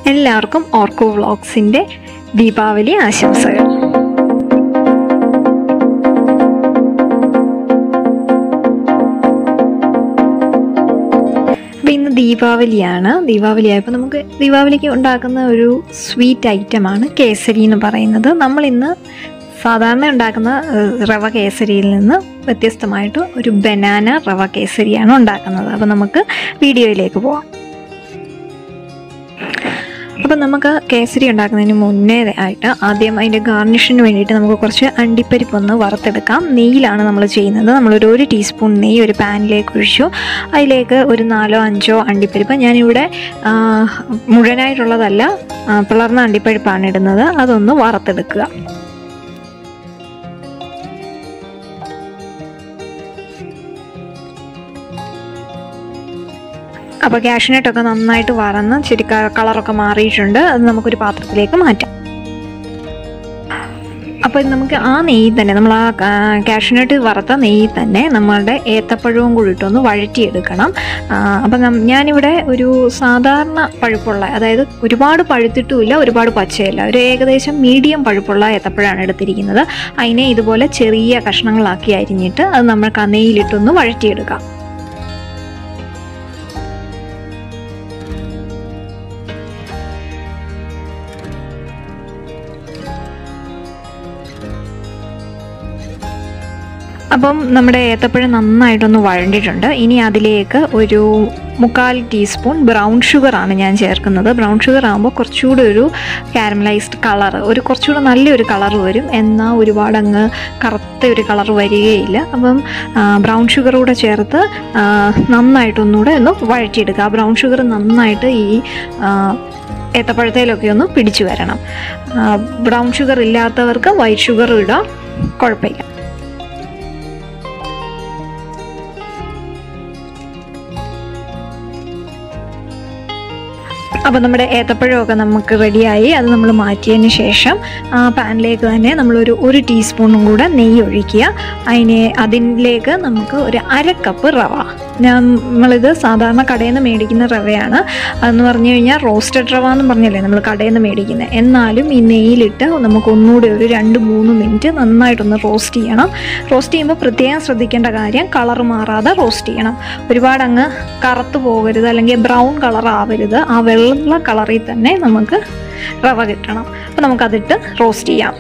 എല്ലാവർക്കും ഓർക്കോ വ്ളോഗ്സിൻ്റെ ദീപാവലി ആശംസകൾ അപ്പോൾ ഇന്ന് ദീപാവലിയാണ് ദീപാവലി ആയപ്പോൾ നമുക്ക് ദീപാവലിക്ക് ഉണ്ടാക്കുന്ന ഒരു സ്വീറ്റ് ഐറ്റമാണ് കേസരി എന്ന് പറയുന്നത് നമ്മൾ ഇന്ന് സാധാരണ ഉണ്ടാക്കുന്ന ഏഹ്, റവ കേസരിയിൽ നിന്ന് വ്യത്യസ്തമായിട്ട് ഒരു ബനാന റവ കേസരിയാണ് ഉണ്ടാക്കുന്നത് അപ്പോൾ നമുക്ക് വീഡിയോയിലേക്ക് പോവാം അപ്പം നമുക്ക് കേസരി ഉണ്ടാക്കുന്നതിന് മുന്നേ ആയിട്ട് ആദ്യം അതിൻ്റെ ഗാർണിഷിന് വേണ്ടിയിട്ട് നമുക്ക് കുറച്ച് അണ്ടിപ്പരിപ്പ് ഒന്ന് വറുത്തെടുക്കാം നെയ്യിലാണ് നമ്മൾ ചെയ്യുന്നത് നമ്മളൊരു ഒരു ടീസ്പൂൺ നെയ്യ് ഒരു പാനിലേക്ക് ഒഴിച്ചു അതിലേക്ക് ഒരു നാലോ അഞ്ചോ അണ്ടിപ്പരിപ്പ് ഞാനിവിടെ ആ, മുഴുവനായിട്ടുള്ളതല്ല ആ, പിളർന്ന അണ്ടിപ്പരിപ്പാണ് ഇടുന്നത് അതൊന്ന് വറുത്തെടുക്കുക അപ്പോൾ കാഷ്നട്ടൊക്കെ നന്നായിട്ട് വറന്ന് ശരി ക- കളറൊക്കെ മാറിയിട്ടുണ്ട് അത് നമുക്കൊരു പാത്രത്തിലേക്ക് മാറ്റാം അപ്പോൾ നമുക്ക് ആ നെയ്യ് തന്നെ നമ്മൾ ആ കാഷ്നട്ട് വറുത്ത നെയ്യ് തന്നെ നമ്മളുടെ ഏത്തപ്പഴവും കൂടി ഇട്ടൊന്ന് വഴറ്റിയെടുക്കണം ആ, അപ്പം നം- ഞാനിവിടെ ഒരു സാധാരണ പഴുപ്പുള്ള അതായത് ഒരുപാട് പഴുത്തിട്ടുമില്ല ഒരുപാട് പച്ചയല്ല ഒരു ഏകദേശം മീഡിയം പഴുപ്പുള്ള ഏത്തപ്പഴമാണ് എടുത്തിരിക്കുന്നത് അതിനെ ഇതുപോലെ ചെറിയ കഷ്ണങ്ങളാക്കി അരിഞ്ഞിട്ട് അത് നമ്മൾ നെയ്യിലിട്ടൊന്ന് വഴറ്റിയെടുക്കാം അപ്പം നമ്മുടെ ഏത്തപ്പഴം നന്നായിട്ടൊന്ന് വഴണ്ടിട്ടുണ്ട് ഇനി അതിലേക്ക് ഒരു മുക്കാൽ ടീസ്പൂൺ ബ്രൗൺ ഷുഗറാണ് ഞാൻ ചേർക്കുന്നത് ബ്രൗൺ ഷുഗർ ആകുമ്പോൾ കുറച്ചുകൂടി ഒരു കാരമലൈസ്ഡ് കളർ ഒരു കുറച്ചുകൂടെ നല്ലൊരു കളർ വരും എന്നാൽ ഒരുപാട് അങ്ങ് കറുത്ത ഒരു കളർ വരികയില്ല അപ്പം ബ്രൗൺ ഷുഗർ കൂടെ ചേർത്ത് ആ, നന്നായിട്ടൊന്നുകൂടെ ഒന്ന് വഴറ്റിയെടുക്കുക ആ ബ്രൗൺ ഷുഗർ നന്നായിട്ട് ഈ ആ, ഏത്തപ്പഴത്തേലൊക്കെ ഒന്ന് പിടിച്ചു വരണം ബ്രൗൺ ഷുഗർ ഇല്ലാത്തവർക്ക് വൈറ്റ് ഷുഗർ ഇടാം കുഴപ്പമില്ല അപ്പോൾ നമ്മുടെ ഏത്തപ്പഴമൊക്കെ നമുക്ക് റെഡിയായി അത് നമ്മൾ മാറ്റിയതിന് ശേഷം ആ പാനിലേക്ക് തന്നെ നമ്മളൊരു ഒരു ടീസ്പൂണും കൂടെ നെയ്യ് ഒഴിക്കുക അതിനെ അതിലേക്ക് നമുക്ക് ഒരു അര കപ്പ് റവ ഞാൻ നമ്മളിത് സാധാരണ കടയിൽ നിന്ന് മേടിക്കുന്ന റവയാണ് അതെന്ന് പറഞ്ഞു കഴിഞ്ഞാൽ റോസ്റ്റഡ് റവ എന്ന് പറഞ്ഞല്ലേ നമ്മൾ കടയിൽ നിന്ന് മേടിക്കുന്നത് എന്നാലും ഈ നെയ്യിലിട്ട് നമുക്ക് ഒന്നുകൂടി ഒരു രണ്ട് മൂന്ന് മിനിറ്റ് നന്നായിട്ടൊന്ന് റോസ്റ്റ് ചെയ്യണം റോസ്റ്റ് ചെയ്യുമ്പോൾ പ്രത്യേകം ശ്രദ്ധിക്കേണ്ട കാര്യം കളർ മാറാതെ റോസ്റ്റ് ചെയ്യണം ഒരുപാട് അങ്ങ് കറുത്ത് പോകരുത് അല്ലെങ്കിൽ ബ്രൗൺ കളർ ആവരുത് ആ വെള്ള കളറിൽ തന്നെ നമുക്ക് റവ കിട്ടണം അപ്പോൾ നമുക്കതിട്ട് റോസ്റ്റ് ചെയ്യാം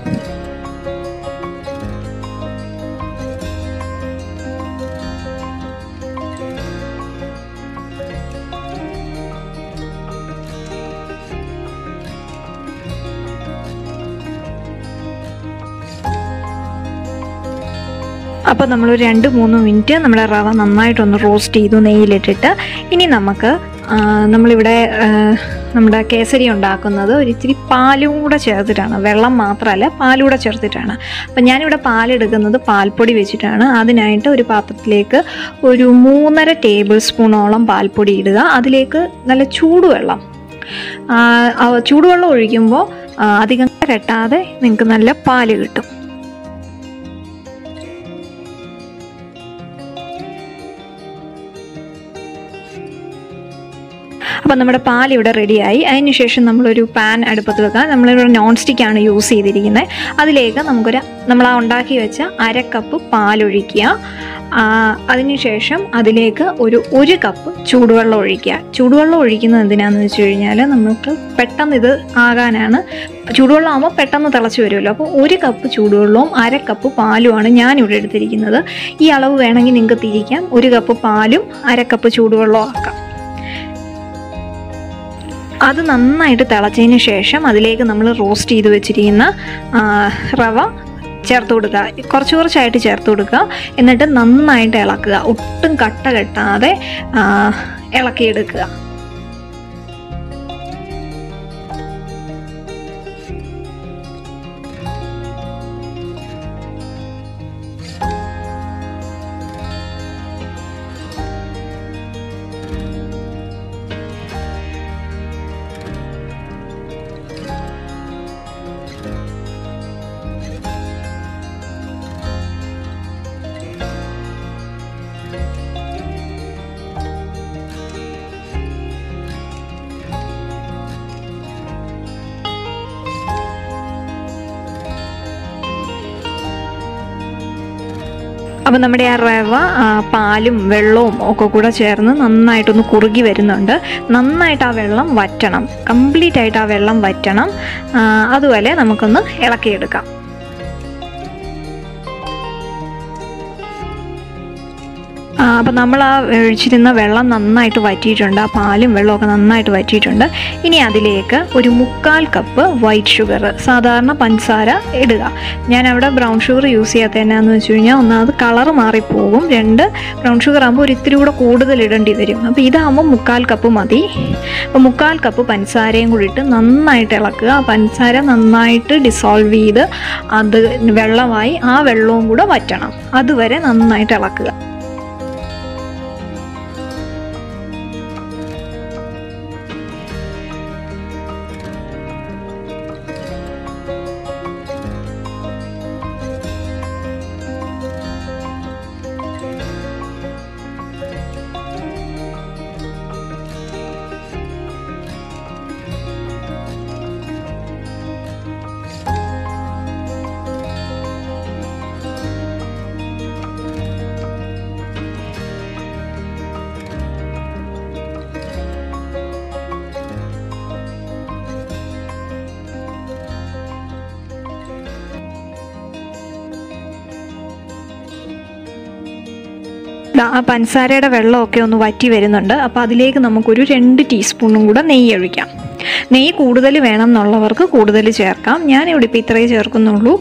അപ്പോൾ നമ്മൾ രണ്ട് മൂന്ന് മിനിറ്റ് നമ്മുടെ റവ നന്നായിട്ടൊന്ന് റോസ്റ്റ് ചെയ്തു നെയ്യിലിട്ടിട്ട് ഇനി നമുക്ക് ആ, നമ്മളിവിടെ ആ, നമ്മുടെ കേസരി ഉണ്ടാക്കുന്നത് ഒരു ഇച്ചിരി പാലും കൂടെ ചേർത്തിട്ടാണ് വെള്ളം മാത്രമല്ല പാലും കൂടെ ചേർത്തിട്ടാണ് അപ്പം ഞാനിവിടെ പാലെടുക്കുന്നത് പാൽപ്പൊടി വെച്ചിട്ടാണ് അതിനായിട്ട് ഒരു പാത്രത്തിലേക്ക് ഒരു മൂന്നര ടേബിൾ സ്പൂണോളം പാൽപ്പൊടി ഇടുക അതിലേക്ക് നല്ല ചൂടുവെള്ളം ആ, ആ ചൂടുവെള്ളം ഒഴിക്കുമ്പോൾ ആ, അധികം കരട്ടാതെ നിങ്ങൾക്ക് നല്ല പാല് കിട്ടും അപ്പം നമ്മുടെ പാൽ ഇവിടെ റെഡിയായി അതിന് ശേഷം നമ്മളൊരു പാൻ അടുപ്പത്ത് വെക്കുക നമ്മളിവിടെ നോൺ സ്റ്റിക്കാണ് യൂസ് ചെയ്തിരിക്കുന്നത് അതിലേക്ക് നമുക്കൊരു നമ്മൾ ആ ഉണ്ടാക്കി വെച്ച അര കപ്പ് പാലൊഴിക്കുക ആ, അതിനുശേഷം അതിലേക്ക് ഒരു ഒരു കപ്പ് ചൂടുവെള്ളം ഒഴിക്കുക ചൂടുവെള്ളം ഒഴിക്കുന്നത് എന്തിനാണെന്ന് വെച്ച് കഴിഞ്ഞാൽ നമുക്ക് പെട്ടെന്ന് ഇത് ആകാനാണ് ചൂടുവെള്ളം ആകുമ്പോൾ പെട്ടെന്ന് തിളച്ച് വരുമല്ലോ അപ്പോൾ ഒരു കപ്പ് ചൂടുവെള്ളവും അര കപ്പ് പാലുമാണ് ഞാനിവിടെ എടുത്തിരിക്കുന്നത് ഈ അളവ് വേണമെങ്കിൽ നിങ്ങൾക്ക് തിരിക്കാം ഒരു കപ്പ് പാലും അര കപ്പ് ചൂടുവെള്ളവും ആക്കാം അത് നന്നായിട്ട് തിളച്ചതിന് ശേഷം അതിലേക്ക് നമ്മൾ റോസ്റ്റ് ചെയ്ത് വെച്ചിരിക്കുന്ന ആ, റവ ചേർത്ത് കൊടുക്കുക കുറച്ച് കുറച്ചായിട്ട് ചേർത്ത് കൊടുക്കുക എന്നിട്ട് നന്നായിട്ട് ഇളക്കുക ഒട്ടും കട്ട കെട്ടാതെ ആ, ഇളക്കിയെടുക്കുക അപ്പോൾ നമ്മുടെ ആ റവ ആ, പാലും വെള്ളവും ഒക്കെ കൂടെ ചേർന്ന് നന്നായിട്ടൊന്ന് കുറുകി വരുന്നുണ്ട് നന്നായിട്ട് ആ വെള്ളം വറ്റണം കംപ്ലീറ്റ് ആയിട്ട് ആ വെള്ളം വറ്റണം ആ, അതുപോലെ നമുക്കൊന്ന് ഇളക്കിയെടുക്കാം അപ്പം നമ്മൾ ആ ഒഴിച്ചിരുന്ന വെള്ളം നന്നായിട്ട് വറ്റിയിട്ടുണ്ട് ആ പാലും വെള്ളമൊക്കെ നന്നായിട്ട് വറ്റിയിട്ടുണ്ട് ഇനി അതിലേക്ക് ഒരു മുക്കാൽ കപ്പ് വൈറ്റ് ഷുഗർ സാധാരണ പഞ്ചസാര ഇടുക ഞാൻ അവിടെ ബ്രൗൺ ഷുഗർ യൂസ് ചെയ്യാത്ത എന്നാന്ന് വെച്ച് കഴിഞ്ഞാൽ ഒന്നാമത് കളർ മാറിപ്പോകും രണ്ട് ബ്രൗൺ ഷുഗർ ആകുമ്പോൾ ഒരു ഇത്തിരി കൂടെ കൂടുതൽ ഇടേണ്ടി വരും അപ്പോൾ ഇതാകുമ്പോൾ മുക്കാൽ കപ്പ് മതി അപ്പോൾ മുക്കാൽ കപ്പ് പഞ്ചസാരയും കൂടി ഇട്ട് നന്നായിട്ട് ഇളക്കുക ആ പഞ്ചസാര നന്നായിട്ട് ഡിസോൾവ് ചെയ്ത് അത് വെള്ളമായി ആ വെള്ളവും കൂടെ വറ്റണം അതുവരെ നന്നായിട്ട് ഇളക്കുക ദാ ആ പഞ്ചസാരയുടെ വെള്ളമൊക്കെ ഒന്ന് വറ്റി വരുന്നുണ്ട് അപ്പോൾ അതിലേക്ക് നമുക്കൊരു രണ്ട് ടീസ്പൂണും കൂടെ നെയ്യ് ഒഴിക്കാം നെയ്യ് കൂടുതൽ വേണം എന്നുള്ളവർക്ക് കൂടുതൽ ചേർക്കാം ഞാൻ ഇവിടെ ഇപ്പോൾ ഇത്രയേ ചേർക്കുന്നുള്ളൂ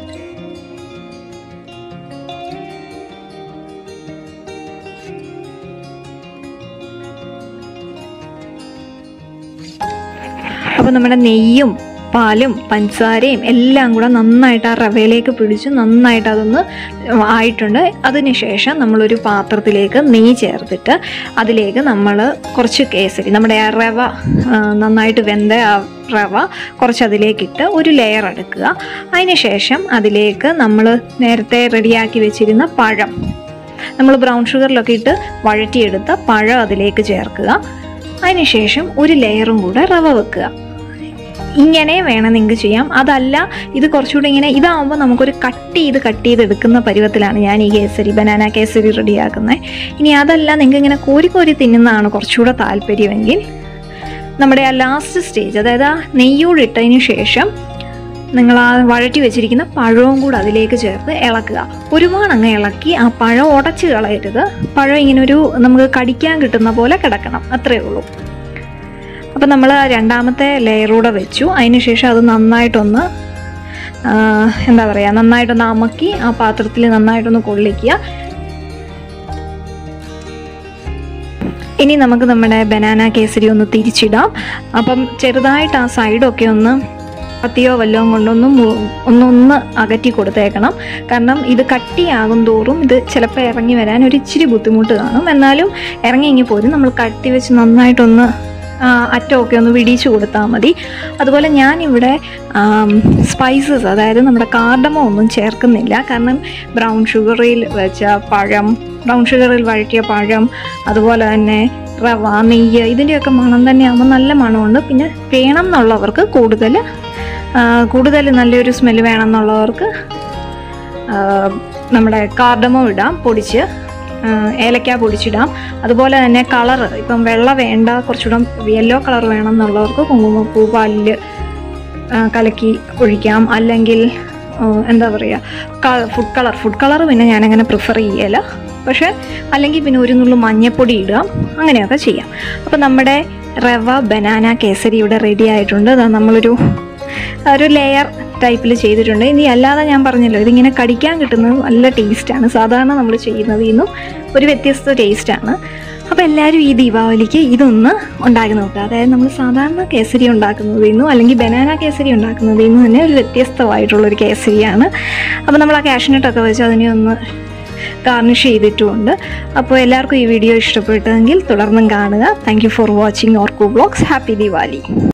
അപ്പോൾ നമ്മുടെ നെയ്യും പാലും പഞ്ചസാരയും എല്ലാം കൂടെ നന്നായിട്ട് ആ റവയിലേക്ക് പിടിച്ച് നന്നായിട്ട് അതൊന്ന് ആയിട്ടുണ്ട് അതിനുശേഷം നമ്മളൊരു പാത്രത്തിലേക്ക് നെയ്യ് ചേർത്തിട്ട് അതിലേക്ക് നമ്മൾ കുറച്ച് കേസരി നമ്മുടെ ആ റവ ആ, നന്നായിട്ട് വെന്ത ആ റവ കുറച്ച് അതിലേക്കിട്ട് ഒരു ലെയർ എടുക്കുക അതിനുശേഷം അതിലേക്ക് നമ്മൾ നേരത്തെ റെഡിയാക്കി വെച്ചിരുന്ന പഴം നമ്മൾ ബ്രൗൺ ഷുഗറിലൊക്കെ ഇട്ട് വഴറ്റിയെടുത്ത പഴം അതിലേക്ക് ചേർക്കുക അതിനുശേഷം ഒരു ലെയറും കൂടെ റവ വെക്കുക ഇങ്ങനെ വേണം നിങ്ങൾക്ക് ചെയ്യാം അതല്ല ഇത് കുറച്ചുകൂടി ഇങ്ങനെ ഇതാവുമ്പോൾ നമുക്കൊരു കട്ട് ചെയ്ത് കട്ട് ചെയ്ത് എടുക്കുന്ന പരുവത്തിലാണ് ഞാൻ ഈ കേസരി ബനാന കേസരി റെഡിയാക്കുന്നത് ഇനി അതല്ല നിങ്ങൾക്ക് ഇങ്ങനെ കോരി കോരി തിന്നുന്നതാണ് കുറച്ചുകൂടെ താല്പര്യമെങ്കിൽ നമ്മുടെ ആ ലാസ്റ്റ് സ്റ്റേജ് അതായത് ആ നെയ്യോട് ഇട്ടതിന് ശേഷം നിങ്ങൾ ആ വഴറ്റി വെച്ചിരിക്കുന്ന പഴവും കൂടെ അതിലേക്ക് ചേർത്ത് ഇളക്കുക ഒരുപാട് അങ്ങ് ഇളക്കി ആ പഴം ഉടച്ച് കളയരുത് പഴം ഇങ്ങനെ ഒരു നമുക്ക് കടിക്കാൻ കിട്ടുന്ന പോലെ കിടക്കണം അത്രയേ ഉള്ളൂ അപ്പം നമ്മൾ രണ്ടാമത്തെ ലെയറൂടെ വെച്ചു അതിന് ശേഷം അത് നന്നായിട്ടൊന്ന് ആ, എന്താ പറയുക നന്നായിട്ടൊന്ന് അമക്കി ആ പാത്രത്തിൽ നന്നായിട്ടൊന്ന് കൊള്ളിക്കുക ഇനി നമുക്ക് നമ്മുടെ ബനാന കേസരി ഒന്ന് തിരിച്ചിടാം അപ്പം ചെറുതായിട്ട് ആ സൈഡൊക്കെ ഒന്ന് കത്തിയോ വല്ലതും കൊണ്ടൊന്ന് മു- ഒന്നൊന്ന് അകറ്റി കൊടുത്തേക്കണം കാരണം ഇത് കട്ടിയാകും തോറും ഇത് ചിലപ്പോൾ ഇറങ്ങി വരാൻ ഒരു ഇച്ചിരി ബുദ്ധിമുട്ട് കാണും എന്നാലും ഇറങ്ങിയെങ്കിൽ പോലും നമ്മൾ കട്ടി വെച്ച് നന്നായിട്ടൊന്ന് ആ, അറ്റമൊക്കെ ഒന്ന് വിടിയിച്ച് കൊടുത്താൽ മതി അതുപോലെ ഞാനിവിടെ സ്പൈസസ് അതായത് നമ്മുടെ കാർഡമോ ഒന്നും ചേർക്കുന്നില്ല കാരണം ബ്രൗൺ ഷുഗറിൽ വെച്ച പഴം ബ്രൗൺ ഷുഗറിൽ വഴറ്റിയ പഴം അതുപോലെ തന്നെ റവ നെയ്യ് ഇതിൻ്റെയൊക്കെ മണം തന്നെയാകുമ്പോൾ നല്ല മണമുണ്ട് പിന്നെ വേണം എന്നുള്ളവർക്ക് കൂടുതൽ ആ, കൂടുതൽ നല്ലൊരു സ്മെല്ല് വേണം എന്നുള്ളവർക്ക് ആ, നമ്മുടെ കാർഡമോ ഇടാം പൊടിച്ച് ആ, ഏലക്ക പൊടിച്ചിടാം അതുപോലെ തന്നെ കളറ് ഇപ്പം വെള്ള വേണ്ട കുറച്ചുകൂടെ യെല്ലോ കളർ വേണം എന്നുള്ളവർക്ക് കുങ്കുമപ്പൂ പാലിൽ കലക്കി ഒഴിക്കാം അല്ലെങ്കിൽ ആ, എന്താ പറയുക ഫുഡ് കളർ ഫുഡ് കളർ പിന്നെ ഞാനങ്ങനെ പ്രിഫർ ചെയ്യല പക്ഷേ അല്ലെങ്കിൽ പിന്നെ ഒരു നുള്ളു മഞ്ഞപ്പൊടി ഇടാം അങ്ങനെയൊക്കെ ചെയ്യാം അപ്പോൾ നമ്മുടെ റവ ബനാന കേസരി ഇവിടെ റെഡി ആയിട്ടുണ്ട് അതാ നമ്മളൊരു ഒരു ലെയർ ടൈപ്പിൽ ചെയ്തിട്ടുണ്ട് ഇനി അല്ലാതെ ഞാൻ പറഞ്ഞല്ലോ ഇതിങ്ങനെ കടിക്കാൻ കിട്ടുന്നത് നല്ല ടേസ്റ്റാണ് സാധാരണ നമ്മൾ ചെയ്യുന്നതിൽ നിന്നും ഒരു വ്യത്യസ്ത ടേസ്റ്റാണ് അപ്പോൾ എല്ലാവരും ഈ ദീപാവലിക്ക് ഇതൊന്ന് ഉണ്ടാക്കി നോക്കുക അതായത് നമ്മൾ സാധാരണ കേസരി ഉണ്ടാക്കുന്നതിൽ നിന്നും അല്ലെങ്കിൽ ബനാന കേസരി ഉണ്ടാക്കുന്നതിൽ നിന്നും തന്നെ ഒരു വ്യത്യസ്തമായിട്ടുള്ളൊരു കേസരിയാണ് അപ്പോൾ നമ്മൾ ആ കാഷ്നട്ടൊക്കെ വെച്ച് അതിനെ ഒന്ന് ഗാർണിഷ് ചെയ്തിട്ടുമുണ്ട് അപ്പോൾ എല്ലാവർക്കും ഈ വീഡിയോ ഇഷ്ടപ്പെട്ടെങ്കിൽ തുടർന്നും കാണുക താങ്ക് യു ഫോർ വാച്ചിങ് ഓർക്കു ബ്ലോഗ്സ് ഹാപ്പി ദിവാലി